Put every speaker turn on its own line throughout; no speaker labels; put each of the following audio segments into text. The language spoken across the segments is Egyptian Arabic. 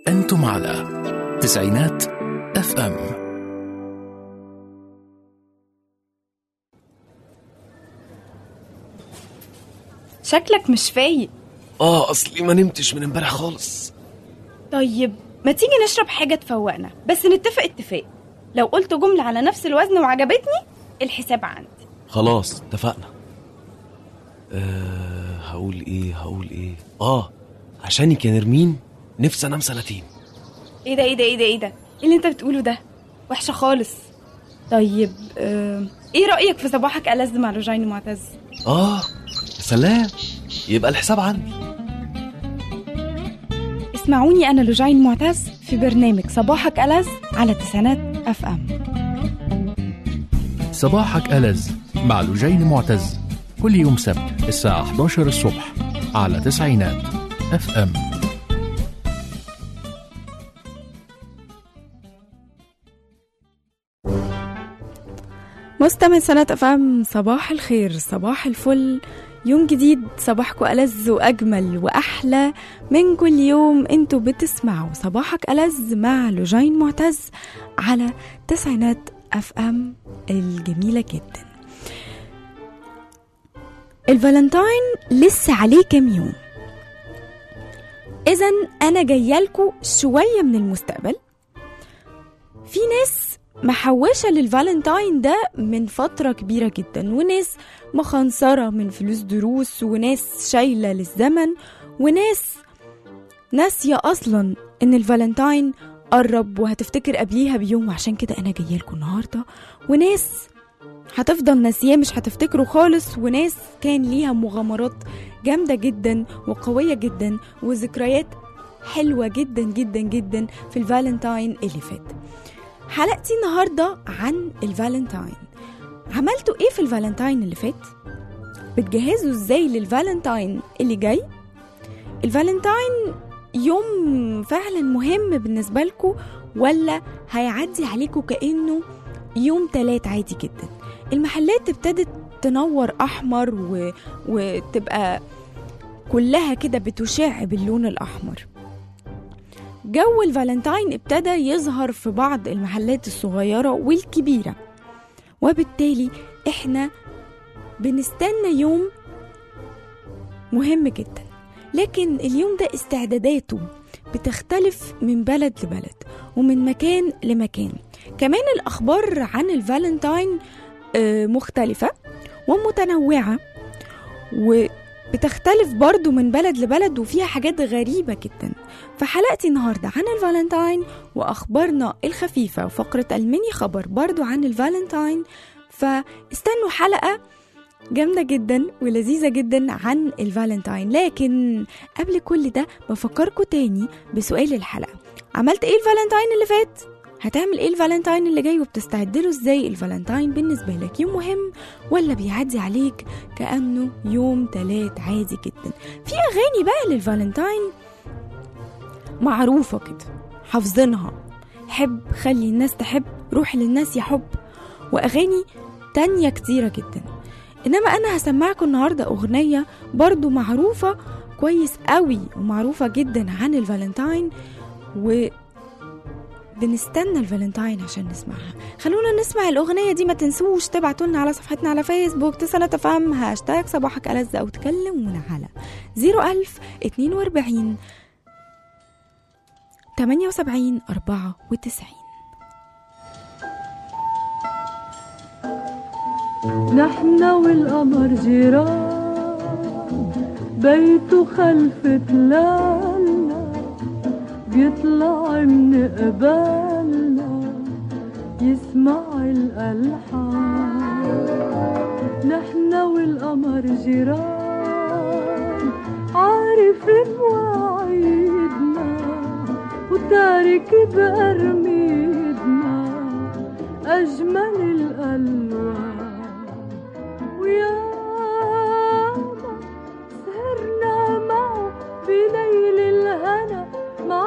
أنتم على تسعينات اف ام
شكلك مش فايق
اه اصلي ما نمتش من امبارح خالص
طيب ما تيجي نشرب حاجة تفوقنا بس نتفق اتفاق لو قلت جملة على نفس الوزن وعجبتني الحساب عندي
خلاص اتفقنا أه هقول ايه هقول ايه اه عشانك يا نرمين نفسي انام سنتين
ايه ده ايه ده ايه ده ايه ده ايه اللي انت بتقوله ده وحشة خالص طيب آه، ايه رأيك في صباحك ألذ مع لوجين معتز
اه يا سلام يبقى الحساب عندي
اسمعوني أنا لوجين معتز في برنامج صباحك ألذ على تسعينات اف ام
صباحك ألذ مع لجين معتز كل يوم سبت الساعة 11 الصبح على تسعينات اف ام
مستمع سنة أفهم صباح الخير صباح الفل يوم جديد صباحكم ألذ وأجمل وأحلى من كل يوم انتوا بتسمعوا صباحك ألذ مع لوجين معتز على تسعينات أف أم الجميلة جدا الفالنتاين لسه عليه كام يوم إذا أنا جايالكوا شوية من المستقبل في ناس محوشة للفالنتاين ده من فترة كبيرة جدا وناس مخنصرة من فلوس دروس وناس شايلة للزمن وناس ناسية أصلا إن الفالنتاين قرب وهتفتكر قبليها بيوم وعشان كده أنا جايلكوا النهاردة وناس هتفضل ناسياه مش هتفتكره خالص وناس كان ليها مغامرات جامدة جدا وقوية جدا وذكريات حلوة جدا جدا جدا في الفالنتاين اللي فات حلقتي النهاردة عن الفالنتاين عملتوا ايه في الفالنتاين اللي فات؟ بتجهزوا ازاي للفالنتاين اللي جاي؟ الفالنتاين يوم فعلا مهم بالنسبة لكم ولا هيعدي عليكم كأنه يوم تلات عادي جدا المحلات ابتدت تنور أحمر و... وتبقى كلها كده بتشع باللون الأحمر جو الفالنتاين ابتدى يظهر في بعض المحلات الصغيرة والكبيرة وبالتالي احنا بنستنى يوم مهم جدا لكن اليوم ده استعداداته بتختلف من بلد لبلد ومن مكان لمكان كمان الأخبار عن الفالنتاين آه، مختلفة ومتنوعة وبتختلف برضو من بلد لبلد وفيها حاجات غريبة جدا فحلقتي النهاردة عن الفالنتاين وأخبارنا الخفيفة وفقرة الميني خبر برضو عن الفالنتاين فاستنوا حلقة جامدة جدا ولذيذة جدا عن الفالنتاين لكن قبل كل ده بفكركم تاني بسؤال الحلقة عملت ايه الفالنتاين اللي فات؟ هتعمل ايه الفالنتاين اللي جاي وبتستعد له ازاي الفالنتاين بالنسبة لك يوم مهم ولا بيعدي عليك كأنه يوم تلات عادي جدا في أغاني بقى للفالنتاين معروفة كده حافظينها حب خلي الناس تحب روح للناس يحب وأغاني تانية كتيرة جدا إنما أنا هسمعكم النهاردة أغنية برضو معروفة كويس قوي ومعروفة جدا عن الفالنتاين و بنستنى الفالنتاين عشان نسمعها خلونا نسمع الأغنية دي ما تنسوش تبعتوا لنا على صفحتنا على فيسبوك تسنة تفهم هاشتاج صباحك ألذ أو تكلمونا على 01000 42 78 94
نحن والقمر جيران بيته خلف تلالنا بيطلع من قبالنا يسمع الألحان نحن والقمر جيران عارف مواعيدنا وتارك بأرميدنا أجمل الألوان وياما سهرنا معه بليل الهنا مع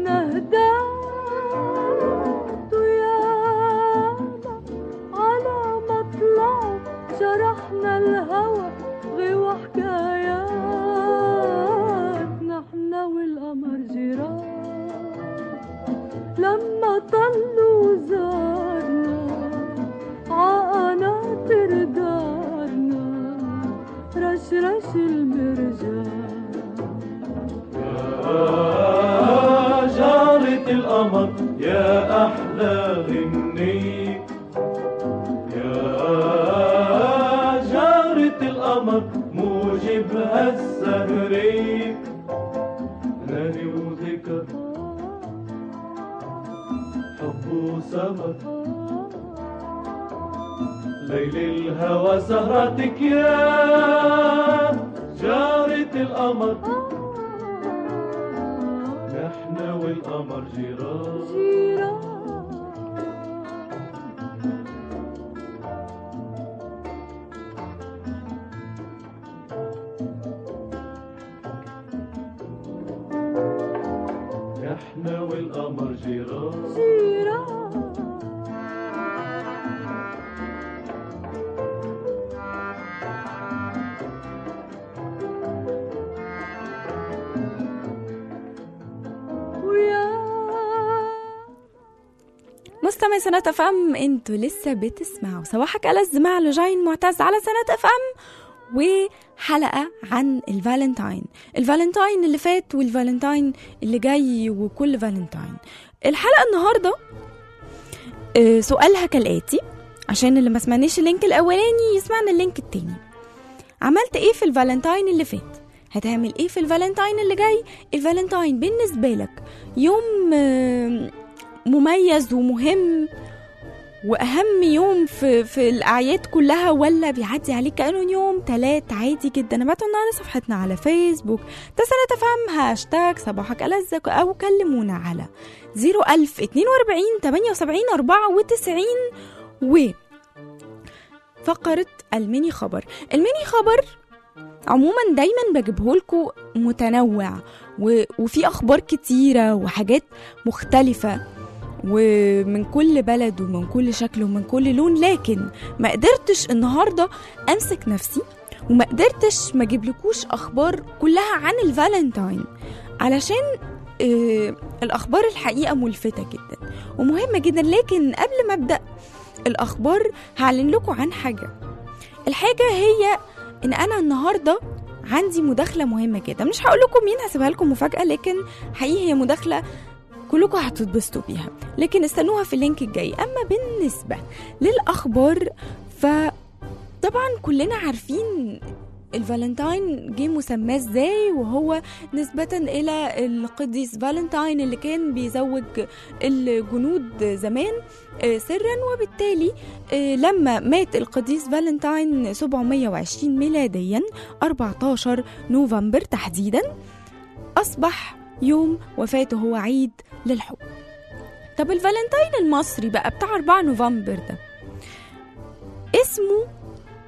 النهدات وياما على مطلعه شرحنا الهوى غوى حكايات نحن والقمر جيران
القمر يا أحلى غنية يا جارة القمر موجبها السهري نادي وذكر حب وسمر ليل الهوى سهرتك يا جارة القمر نحن والقمر جيران
جيران
نحن والقمر جيران
جيران ويا
مستمعي سنة اف ام انتوا لسه بتسمعوا صباحك ألذ مع لجين معتز على سنة اف ام وحلقة عن الفالنتاين الفالنتاين اللي فات والفالنتاين اللي جاي وكل فالنتاين الحلقة النهاردة آه، سؤالها كالآتي عشان اللي ما سمعناش اللينك الأولاني يسمعنا اللينك التاني عملت ايه في الفالنتاين اللي فات هتعمل ايه في الفالنتاين اللي جاي الفالنتاين بالنسبة لك يوم آه، مميز ومهم واهم يوم في في الاعياد كلها ولا بيعدي عليك كانه يوم تلات عادي جدا ابعتوا لنا على صفحتنا على فيسبوك تسنة تفهم هاشتاج صباحك ألزك او كلمونا على 01042 78 94 و فقرة الميني خبر الميني خبر عموما دايما بجيبهولكوا متنوع و... وفي اخبار كتيره وحاجات مختلفه ومن كل بلد ومن كل شكل ومن كل لون لكن ما قدرتش النهارده امسك نفسي وما قدرتش ما اجيبلكوش اخبار كلها عن الفالنتاين علشان آه الاخبار الحقيقه ملفته جدا ومهمه جدا لكن قبل ما ابدا الاخبار هعلن لكم عن حاجه الحاجه هي ان انا النهارده عندي مداخله مهمه جدا مش هقول لكم مين هسيبها لكم مفاجاه لكن حقيقي هي مداخله كلكم هتتبسطوا بيها لكن استنوها في اللينك الجاي اما بالنسبه للاخبار فطبعا كلنا عارفين الفالنتاين جه مسماه ازاي وهو نسبة إلى القديس فالنتاين اللي كان بيزوج الجنود زمان آه، سرا وبالتالي آه، لما مات القديس فالنتاين 720 ميلاديا 14 نوفمبر تحديدا أصبح يوم وفاته هو عيد للحب طب الفالنتاين المصري بقى بتاع 4 نوفمبر ده اسمه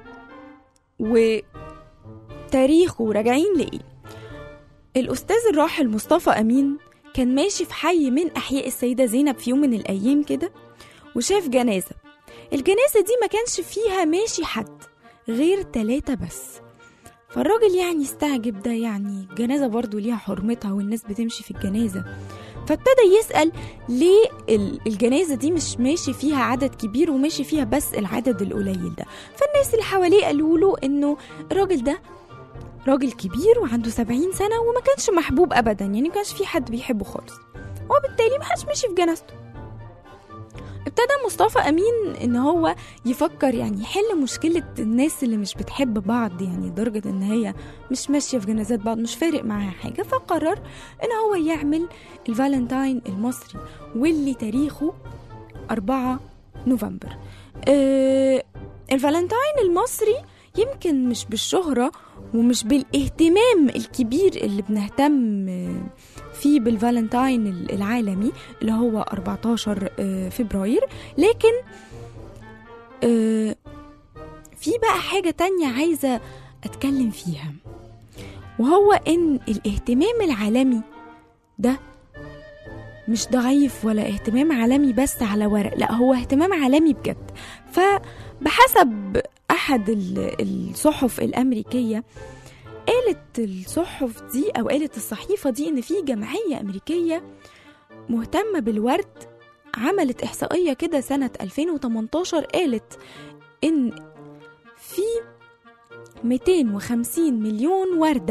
وتاريخه راجعين لإيه الأستاذ الراحل مصطفى أمين كان ماشي في حي من أحياء السيدة زينب في يوم من الأيام كده وشاف جنازة الجنازة دي ما كانش فيها ماشي حد غير تلاتة بس فالراجل يعني استعجب ده يعني الجنازة برضو ليها حرمتها والناس بتمشي في الجنازة فابتدى يسأل ليه ال- الجنازة دي مش ماشي فيها عدد كبير وماشي فيها بس العدد القليل ده فالناس اللي حواليه قالوا له انه الراجل ده راجل كبير وعنده سبعين سنة وما كانش محبوب أبدا يعني ما كانش في حد بيحبه خالص وبالتالي ما حدش ماشي في جنازته ابتدى مصطفى أمين إن هو يفكر يعني يحل مشكلة الناس اللي مش بتحب بعض يعني لدرجة إن هي مش ماشية في جنازات بعض مش فارق معاها حاجة فقرر إن هو يعمل الفالنتاين المصري واللي تاريخه 4 نوفمبر آه الفالنتاين المصري يمكن مش بالشهرة ومش بالاهتمام الكبير اللي بنهتم آه، فيه بالفالنتاين العالمي اللي هو 14 آه، فبراير لكن آه، في بقى حاجة تانية عايزة أتكلم فيها وهو إن الاهتمام العالمي ده مش ضعيف ولا اهتمام عالمي بس على ورق لا هو اهتمام عالمي بجد فبحسب أحد ال- الصحف الأمريكية قالت الصحف دي أو قالت الصحيفة دي إن في جمعية أمريكية مهتمة بالورد عملت إحصائية كده سنة 2018 قالت إن في 250 مليون وردة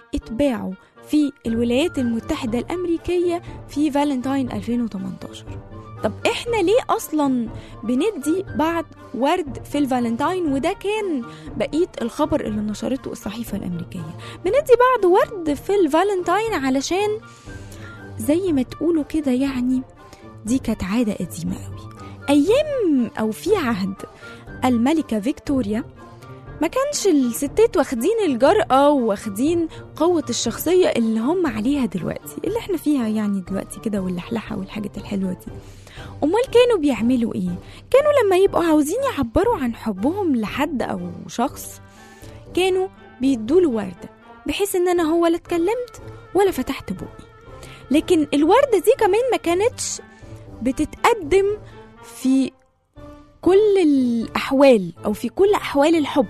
اتباعوا في الولايات المتحدة الأمريكية في فالنتاين 2018 طب احنا ليه اصلا بندي بعض ورد في الفالنتاين وده كان بقيه الخبر اللي نشرته الصحيفه الامريكيه بندي بعض ورد في الفالنتاين علشان زي ما تقولوا كده يعني دي كانت عاده قديمه قوي ايام او في عهد الملكه فيكتوريا ما كانش الستات واخدين الجرأة واخدين قوة الشخصية اللي هم عليها دلوقتي اللي احنا فيها يعني دلوقتي كده واللحلحة والحاجات الحلوة دي أمال كانوا بيعملوا إيه؟ كانوا لما يبقوا عاوزين يعبروا عن حبهم لحد أو شخص كانوا بيدوله وردة بحيث إن أنا هو لا اتكلمت ولا فتحت بوقي لكن الوردة دي كمان ما كانتش بتتقدم في كل الأحوال أو في كل أحوال الحب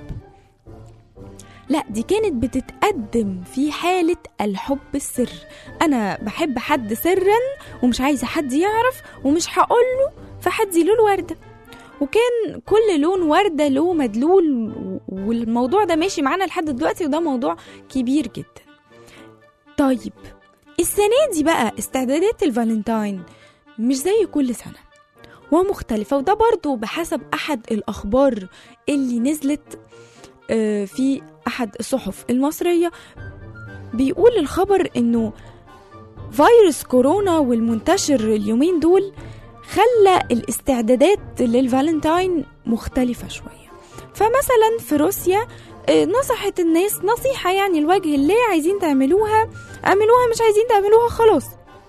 لا دي كانت بتتقدم في حالة الحب السر أنا بحب حد سرا ومش عايزة حد يعرف ومش هقوله فحدي له الوردة وكان كل لون وردة له مدلول والموضوع ده ماشي معانا لحد دلوقتي وده موضوع كبير جدا طيب السنة دي بقى استعدادات الفالنتاين مش زي كل سنة ومختلفة وده برضو بحسب أحد الأخبار اللي نزلت آه، في أحد الصحف المصرية بيقول الخبر إنه فيروس كورونا والمنتشر اليومين دول خلى الاستعدادات للفالنتاين مختلفة شوية فمثلا في روسيا آه، نصحت الناس نصيحة يعني لوجه الله عايزين تعملوها اعملوها مش عايزين تعملوها خلاص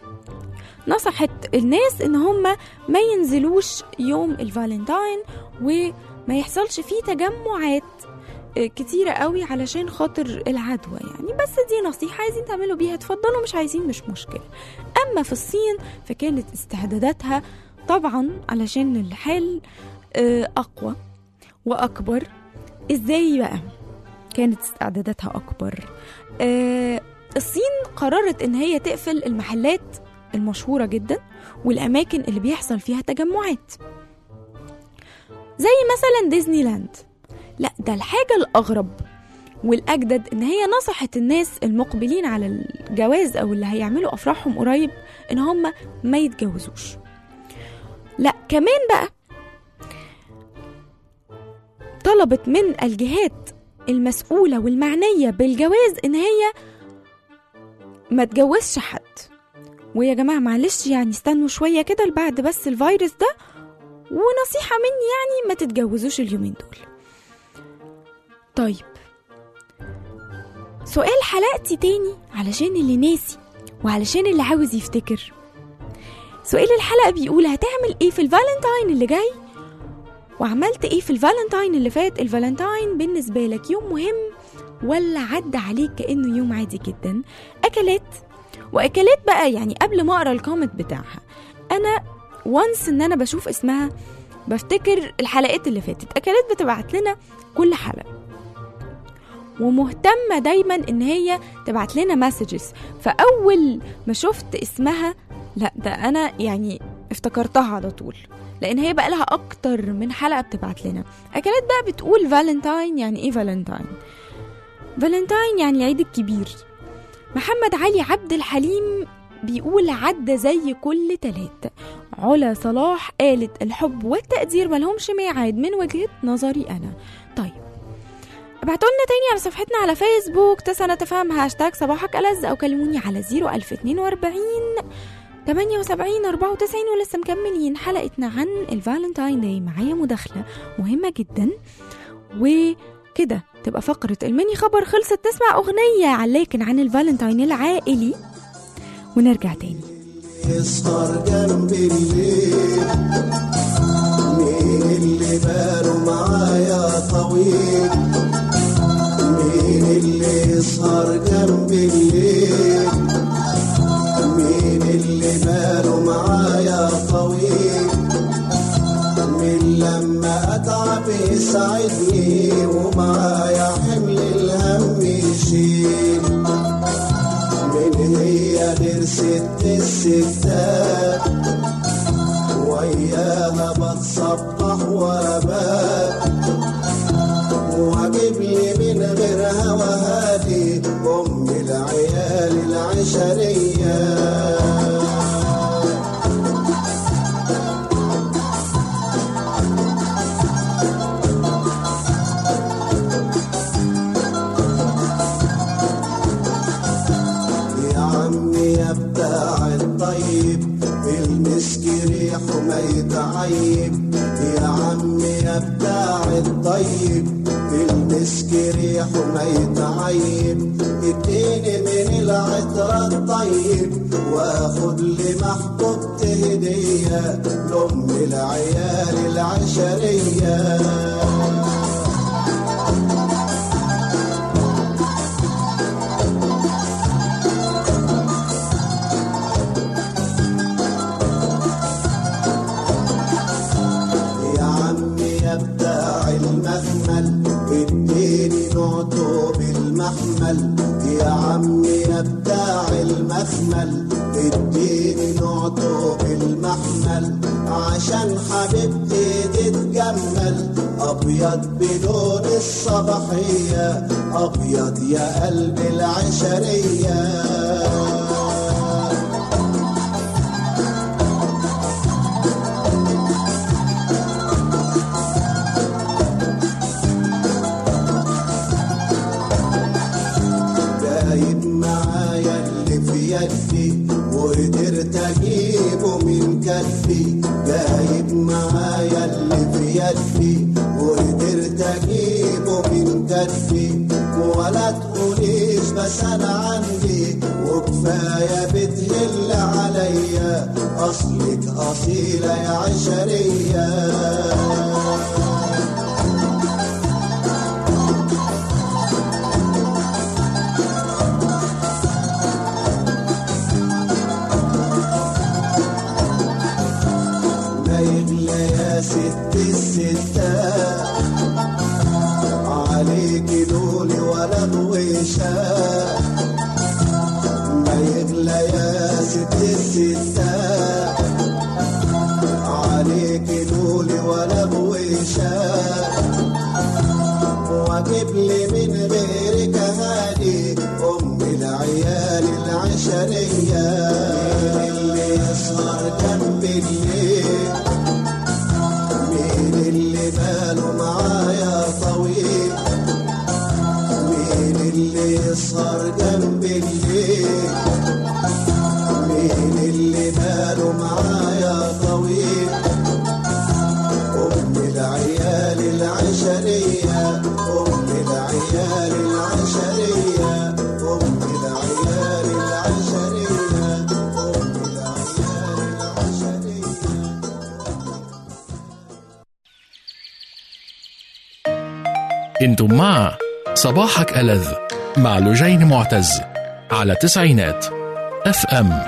نصحت الناس ان هم ما ينزلوش يوم الفالنتاين وما يحصلش فيه تجمعات آه، كتيرة قوي علشان خاطر العدوى يعني بس دي نصيحة عايزين تعملوا بيها اتفضلوا مش عايزين مش مشكلة أما في الصين فكانت استعداداتها طبعا علشان الحال آه، أقوى وأكبر إزاي بقى كانت استعداداتها أكبر آه، الصين قررت إن هي تقفل المحلات المشهورة جدا والأماكن اللي بيحصل فيها تجمعات زي مثلا ديزني لاند لا ده الحاجة الأغرب والأجدد إن هي نصحت الناس المقبلين على الجواز أو اللي هيعملوا أفراحهم قريب إن هم ما يتجوزوش لا كمان بقى طلبت من الجهات المسؤولة والمعنية بالجواز إن هي ما تجوزش حد ويا جماعة معلش يعني استنوا شوية كده لبعد بس الفيروس ده ونصيحة مني يعني ما تتجوزوش اليومين دول طيب سؤال حلقتي تاني علشان اللي ناسي وعلشان اللي عاوز يفتكر سؤال الحلقة بيقول هتعمل ايه في الفالنتاين اللي جاي وعملت ايه في الفالنتاين اللي فات الفالنتاين بالنسبة لك يوم مهم ولا عدى عليك كأنه يوم عادي جدا أكلات وأكلات بقى يعني قبل ما أقرأ الكومنت بتاعها أنا وانس إن أنا بشوف اسمها بفتكر الحلقات اللي فاتت أكلات بتبعت لنا كل حلقة ومهتمة دايما إن هي تبعت لنا مسجز فأول ما شفت اسمها لا ده أنا يعني افتكرتها على طول لان هي بقى لها اكتر من حلقه بتبعت لنا اكلات بقى بتقول فالنتاين يعني ايه فالنتاين فالنتاين يعني العيد الكبير محمد علي عبد الحليم بيقول عدى زي كل تلات علا صلاح قالت الحب والتقدير ملهمش ميعاد من وجهة نظري أنا طيب ابعتوا لنا تاني على صفحتنا على فيسبوك تسعة نتفهم هاشتاج صباحك ألذ أو كلموني على 01042 78 94 ولسه مكملين حلقتنا عن الفالنتاين داي معايا مداخلة مهمة جدا وكده تبقى فقرة المني خبر خلصت تسمع أغنية لكن عن الفالنتاين العائلي ونرجع تاني
يسهر جنب الليل مين اللي باله معايا طويل مين اللي يسهر جنب الليل مين اللي باله معايا طويل من لما اتعب يساعدني ومعايا حمل الهم يشيل من هي غير ست الستات وياها بتصبح وابات وعجب لي من غير هوا هادي ام العيال العشرية يا عمي يا بتاع الطيب المسك ريحه ما يتعيب يا عمي يا بتاع الطيب المسك ريحه ما يتعيب اديني من العطر الطيب واخد لمحبوبتي هدية لأم العيال العشرية يا عمي يا بتاع المخمل اديني نعطه بالمحمل يا عمي يا بتاع المخمل اديني نعطه بالمحمل عشان حبيبتي تتجمل ابيض بلون الصباحيه ابيض يا قلب العشريه جايب معايا اللي في يدي وقدرت اجيبه من كفي جايب معايا اللي في يدي وقدرت اجيبه من كفي ولا تقوليش بس انا عندي وكفايه بتهل عليا اصلك اصيله يا عشريه ما يغلى يا ست الستات عليك لولي ولا ضويشات ما يغلى يا ست الستات عليك لولي ولا ضويشات واجيب لي من غيرك هادي ام العيال العشريه اللي يسهر جنب الليل مين اللي باله معايا طويل مين اللي يسهر جنب الليل مين اللي باله معايا طويل أم العيال العشرية أم العيال العشرية أم العيال العشرية أم العيال العشرية
انتم مع صباحك ألذ مع لجين معتز على تسعينات اف ام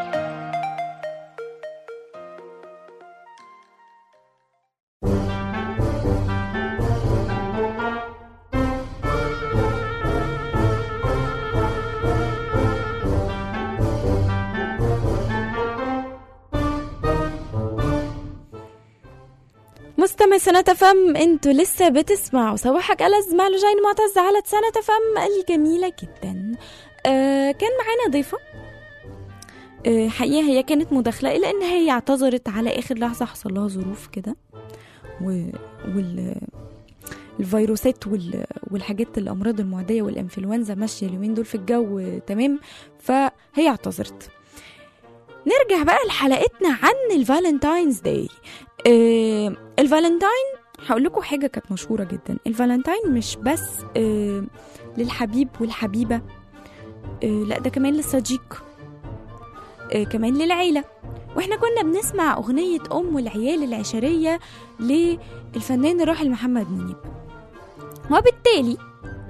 مستمع سنة فم انتوا لسه بتسمعوا صباحك ألذ مع لجين معتز على سنة فم الجميلة جدا آه كان معانا ضيفة آه حقيقة هي كانت مداخلة إلا إن هي اعتذرت على آخر لحظة حصل لها ظروف كده و... وال الفيروسات وال... والحاجات الأمراض المعدية والإنفلونزا ماشية اليومين دول في الجو تمام فهي اعتذرت نرجع بقى لحلقتنا عن الفالنتاينز داي آه الفالنتاين هقول لكم حاجة كانت مشهورة جدا الفالنتاين مش بس آه للحبيب والحبيبة آه لا ده كمان للصديق آه كمان للعيلة واحنا كنا بنسمع أغنية أم والعيال العشرية للفنان الراحل محمد منيب وبالتالي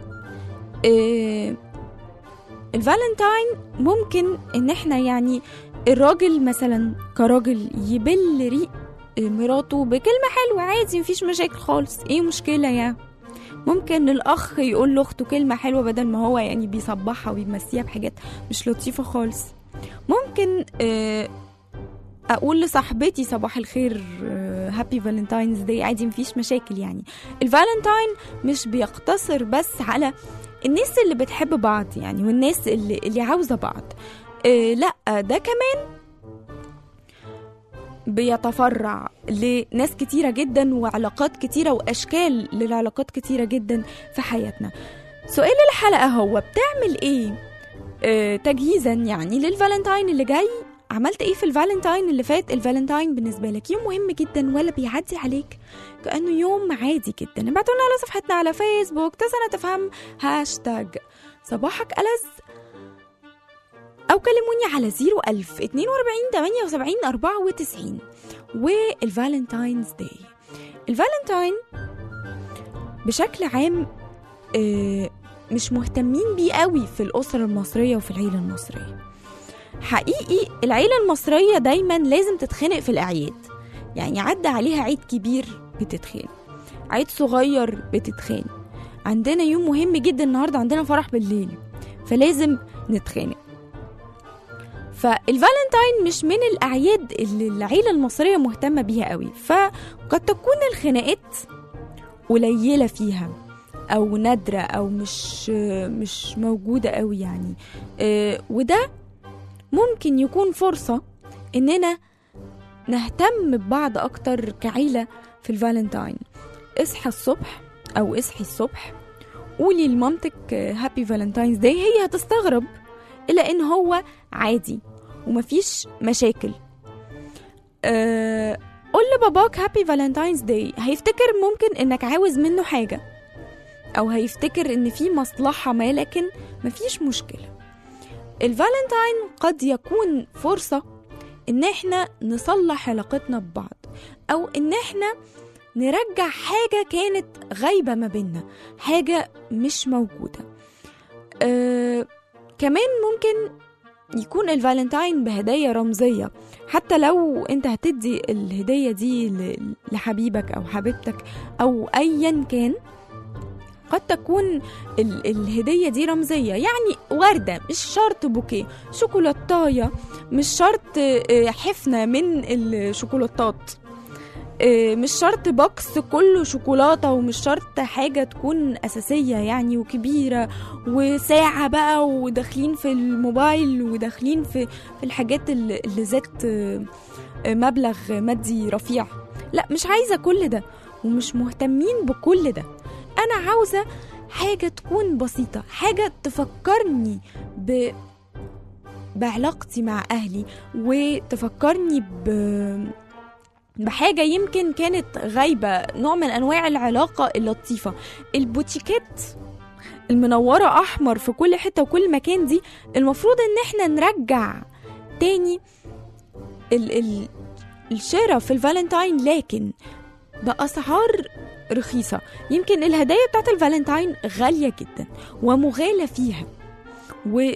آه الفالنتاين ممكن ان احنا يعني الراجل مثلا كراجل يبل ريق مراته بكلمة حلوة عادي مفيش مشاكل خالص ايه مشكلة يعني ممكن الأخ يقول لأخته كلمة حلوة بدل ما هو يعني بيصبحها وبيمسيها بحاجات مش لطيفة خالص ممكن آه، أقول لصاحبتي صباح الخير هابي فالنتاينز داي عادي مفيش مشاكل يعني الفالنتاين مش بيقتصر بس على الناس اللي بتحب بعض يعني والناس اللي, اللي عاوزة بعض آه لا ده كمان بيتفرع لناس كتيرة جدا وعلاقات كتيرة وأشكال للعلاقات كتيرة جدا في حياتنا سؤال الحلقة هو بتعمل ايه آه تجهيزا يعني للفالنتاين اللي جاي عملت ايه في الفالنتاين اللي فات الفالنتاين بالنسبة لك يوم مهم جدا ولا بيعدي عليك كأنه يوم عادي جدا ابعتولنا على صفحتنا على فيسبوك تسنى تفهم هاشتاج صباحك ألذ أو كلموني على 01000 42 78 94 والفالنتاينز داي الفالنتاين بشكل عام آه، مش مهتمين بيه قوي في الأسرة المصرية وفي العيلة المصرية حقيقي العيلة المصرية دايما لازم تتخانق في الأعياد يعني عدى عليها عيد كبير بتتخانق عيد صغير بتتخانق عندنا يوم مهم جدا النهاردة عندنا فرح بالليل فلازم نتخانق فالفالنتاين مش من الأعياد اللي العيلة المصرية مهتمة بيها قوي فقد تكون الخناقات قليلة فيها أو نادرة أو مش مش موجودة قوي يعني آه، وده ممكن يكون فرصة إننا نهتم ببعض أكتر كعيلة في الفالنتاين اصحى الصبح أو اصحي الصبح قولي لمامتك هابي فالنتاينز داي هي هتستغرب إلا إن هو عادي ومفيش مشاكل أه قول لباباك هابي فالنتاينز داي هيفتكر ممكن إنك عاوز منه حاجة أو هيفتكر إن في مصلحة ما لكن مفيش مشكلة الفالنتاين قد يكون فرصة إن إحنا نصلح علاقتنا ببعض أو إن إحنا نرجع حاجة كانت غايبة ما بينا حاجة مش موجودة أه كمان ممكن يكون الفالنتاين بهدايا رمزية حتى لو انت هتدي الهدية دي ل- لحبيبك أو حبيبتك أو أيا كان قد تكون ال- الهدية دي رمزية يعني وردة مش شرط بوكيه شوكولاتاية مش شرط آه، حفنة من الشوكولاتات آه، مش شرط بوكس كله شوكولاتة ومش شرط حاجة تكون أساسية يعني وكبيرة وساعة بقى وداخلين في الموبايل وداخلين في, في الحاجات اللي اللي ذات آه، آه، مبلغ مادي رفيع لا مش عايزة كل ده ومش مهتمين بكل ده أنا عاوزة حاجة تكون بسيطة حاجة تفكرني ب... بعلاقتي مع أهلي وتفكرني ب... بحاجة يمكن كانت غايبة نوع من أنواع العلاقة اللطيفة البوتيكات المنورة أحمر في كل حتة وكل مكان دي المفروض إن احنا نرجع تاني ال ال الشراء في الفالنتاين لكن بأسعار رخيصة يمكن الهدايا بتاعت الفالنتاين غالية جدا ومغالى فيها و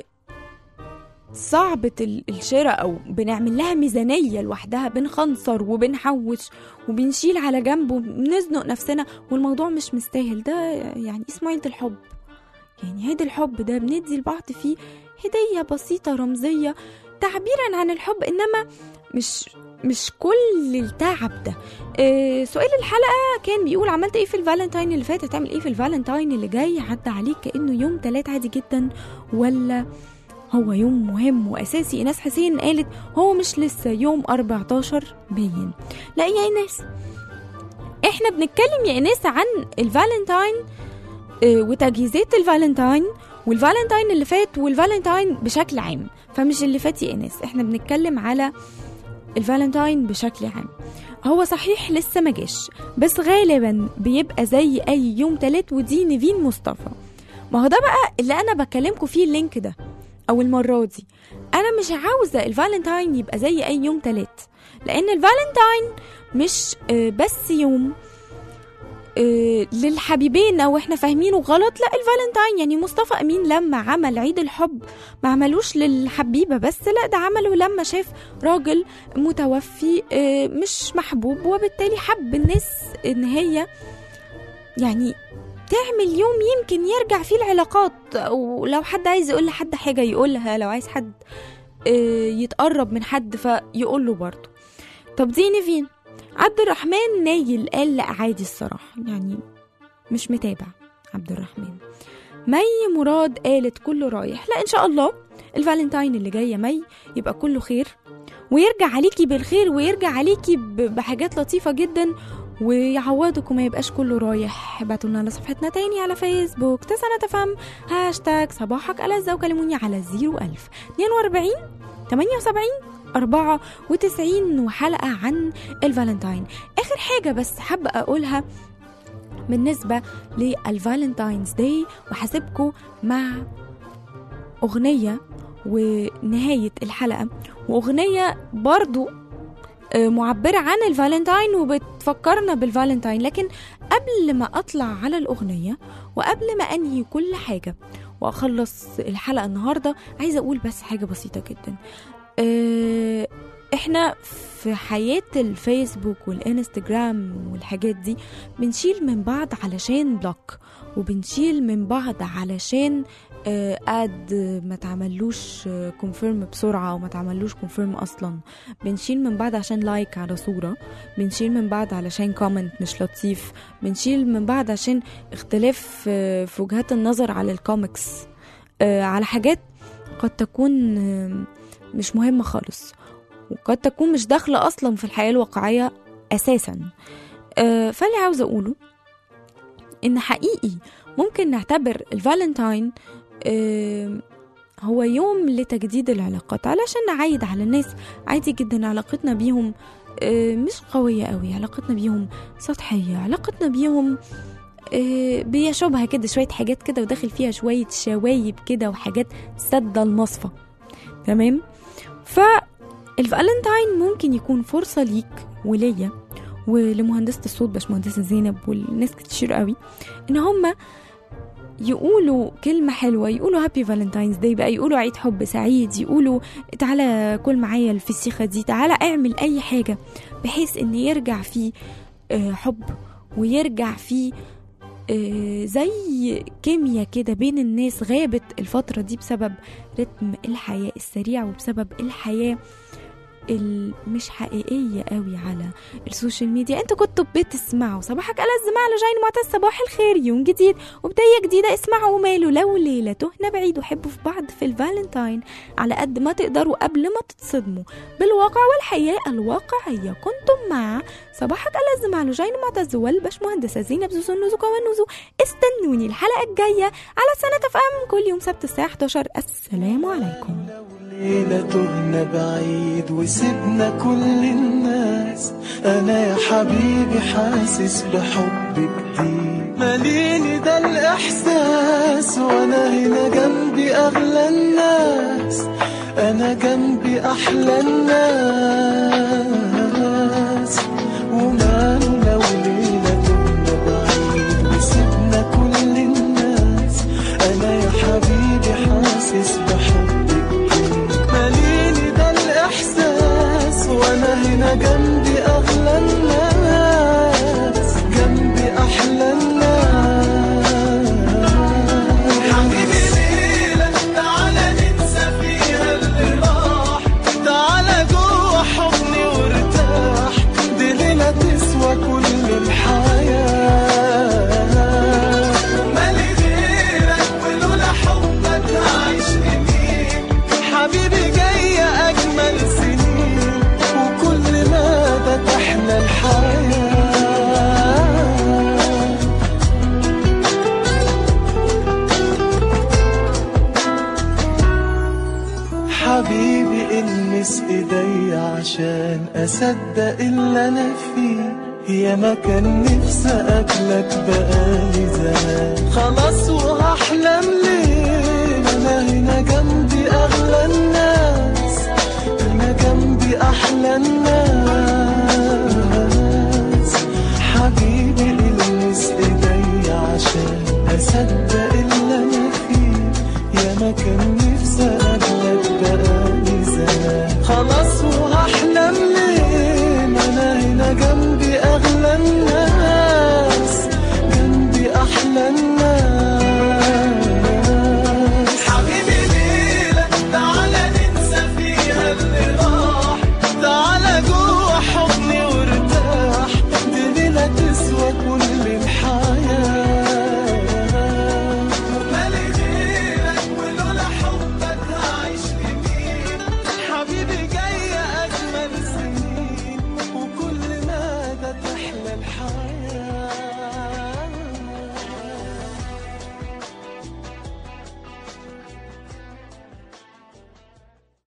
صعبة ال- الشراء أو بنعمل لها ميزانية لوحدها بنخنصر وبنحوش وبنشيل على جنب وبنزنق نفسنا والموضوع مش مستاهل ده يعني اسمه عيد الحب يعني عيد الحب ده بندي لبعض فيه هدية بسيطة رمزية تعبيرا عن الحب إنما مش مش كل التعب ده آه سؤال الحلقة كان بيقول عملت ايه في الفالنتاين اللي فات هتعمل ايه في الفالنتاين اللي جاي عدى عليك كأنه يوم تلات عادي جدا ولا هو يوم مهم وأساسي إيناس حسين قالت هو مش لسه يوم 14 باين لا يا إيناس احنا بنتكلم يا إيناس عن الفالنتاين آه، وتجهيزات الفالنتاين والفالنتاين اللي فات والفالنتاين بشكل عام فمش اللي فات يا إيناس احنا بنتكلم على الفالنتاين بشكل عام هو صحيح لسه ما جاش بس غالبا بيبقى زي اي يوم تلات ودي نيفين مصطفى ما هو ده بقى اللي انا بكلمكم فيه اللينك ده او المره دي انا مش عاوزه الفالنتاين يبقى زي اي يوم تلات لان الفالنتاين مش آه، بس يوم آه، للحبيبين او احنا فاهمينه غلط لا الفالنتاين يعني مصطفى امين لما عمل عيد الحب ما عملوش للحبيبه بس لا ده عمله لما شاف راجل متوفي آه، مش محبوب وبالتالي حب الناس ان هي يعني تعمل يوم يمكن يرجع فيه العلاقات ولو حد عايز يقول لحد حاجة يقولها لو عايز حد آه، يتقرب من حد فيقول له برضه طب دي نيفين عبد الرحمن نايل قال لا عادي الصراحة يعني مش متابع عبد الرحمن مي مراد قالت كله رايح لا ان شاء الله الفالنتاين اللي جايه مي يبقى كله خير ويرجع عليكي بالخير ويرجع عليكي ب- بحاجات لطيفه جدا ويعوضك وما يبقاش كله رايح ابعتوا لنا على صفحتنا تاني على فيسبوك تسعة تفهم هاشتاج صباحك ألذ وكلموني على 01000 42 78 94 وحلقة عن الفالنتاين آخر حاجة بس حابة أقولها بالنسبة للفالنتاينز داي وحاسبكم مع أغنية ونهاية الحلقة وأغنية برضو آه، معبرة عن الفالنتاين وبتفكرنا بالفالنتاين لكن قبل ما أطلع على الأغنية وقبل ما أنهي كل حاجة وأخلص الحلقة النهاردة عايزة أقول بس حاجة بسيطة جدا آه، احنا في حياة الفيسبوك والانستجرام والحاجات دي بنشيل من بعض علشان بلوك وبنشيل من بعض علشان آه، اد ما تعملوش كونفيرم بسرعة وما تعملوش كونفيرم اصلا بنشيل من بعض عشان لايك على صورة بنشيل من بعض علشان كومنت مش لطيف بنشيل من بعض عشان اختلاف آه، في وجهات النظر على الكوميكس آه، على حاجات قد تكون آه، مش مهمة خالص وقد تكون مش داخلة أصلا في الحياة الواقعية أساسا آه، فاللي عاوزة أقوله إن حقيقي ممكن نعتبر الفالنتاين آه، هو يوم لتجديد العلاقات علشان نعايد على الناس عادي جدا علاقتنا بيهم آه، مش قوية قوي علاقتنا بيهم سطحية علاقتنا بيهم آه، بيشوبها كده شوية حاجات كده وداخل فيها شوية شوايب كده وحاجات سد المصفى تمام فالفالنتاين ممكن يكون فرصة ليك وليا ولمهندسة الصوت باشمهندسة زينب والناس كتير قوي ان هما يقولوا كلمة حلوة يقولوا هابي فالنتاينز داي بقى يقولوا عيد حب سعيد يقولوا تعالى كل معايا الفسيخة دي تعالى اعمل أي حاجة بحيث إن يرجع فيه آه، حب ويرجع فيه آه، زي كيمياء كده بين الناس غابت الفترة دي بسبب رتم الحياة السريع وبسبب الحياة المش حقيقية قوي على السوشيال ميديا انتوا كنتوا بتسمعوا صباحك ألذ مع لجين معتز صباح الخير يوم جديد وبداية جديدة اسمعوا ماله لو ليلة تهنا بعيد وحبوا في بعض في الفالنتاين على قد ما تقدروا قبل ما تتصدموا بالواقع والحياة الواقعية كنتم مع صباحك ألذ مع لجين معتز والباشمهندسة زينب زوزو النزوكة والنزو استنوني الحلقة الجاية على سنة اف ام كل يوم سبت الساعة 11 السلام عليكم
ليلة تهنا بعيد وسيبنا كل الناس أنا يا حبيبي حاسس بحب جديد ماليني ده الإحساس وأنا هنا جنبي أغلى الناس أنا جنبي أحلى الناس وماله لو ليلة تهنا بعيد وسيبنا كل الناس أنا يا حبيبي حاسس بحبك ماليني ده الإحساس وأنا هنا جنبي أغلى الناس جنبي أحلى الناس حبيبي ليلة تعالى ننسى فيها اللي راح تعالى جوه حضني وارتاح دي ليلة تسوى كل الحياة مالي غيرك ولولا حبك هعيش لمين حبيبي جاية أجمل سنين وكل مدى تحلى الحياة حبيبي المس ايدي عشان اصدق اللي انا فيه يا ما كان نفسي اقابلك بقالي زمان خلاص وهحلم ليه انا هنا جنبي اغلى الناس انا جنبي احلى الناس حبيبي المس ايدي عشان اصدق اللي انا فيه يا ما كان نفسي اقابلك بقالي زمان خلاص وهحلم ليه ما انا هنا جنبي اغلى الناس جنبي احلى الناس حبيبي ليلة تعالى ننسى فيها اللي راح تعالى جوه حضني وارتاح دي ليلة تسوى كل